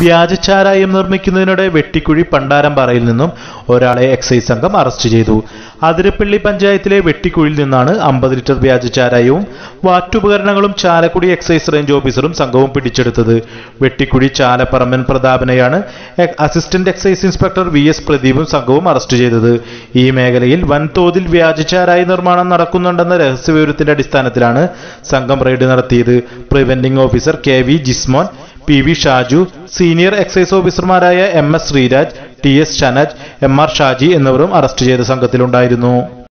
വ്യാജ ചാരായം നിർമ്മിക്കുന്നതിനിടെ വെട്ടിക്കുഴി പണ്ടാരംപാറയിൽ നിന്നും ഒരാളെ എക്സൈസ് സംഘം അറസ്റ്റ് ചെയ്തു അതിരപ്പള്ളി പഞ്ചായത്തിലെ വെട്ടിക്കുഴിയിൽ നിന്നാണ് അമ്പത് ലിറ്റർ വ്യാജ ചാരായവും വാറ്റുപകരണങ്ങളും ചാലക്കുടി എക്സൈസ് റേഞ്ച് ഓഫീസറും സംഘവും പിടിച്ചെടുത്തത് വെട്ടിക്കുഴി ചാലപ്പറമ്പൻ പ്രതാപനെയാണ് എ- assistant excise inspector V S പ്രദീപും സംഘവും അറസ്റ്റ് ചെയ്തത് ഈ മേഖലയിൽ വൻതോതിൽ വ്യാജ ചാരായ നിർമ്മാണം നടക്കുന്നുണ്ടെന്ന രഹസ്യവിവരത്തിന്റെ അടിസ്ഥാനത്തിലാണ് സംഘം റെയ്ഡ് നടത്തിയത് preventing officer K V Jismon P V Shaju senior excise ഓഫീസർമാരായ M S Sreeraj T S Shanaj M R Shaji എന്നിവരും അറസ്റ്റ് ചെയ്ത സംഘത്തിലുണ്ടായിരുന്നു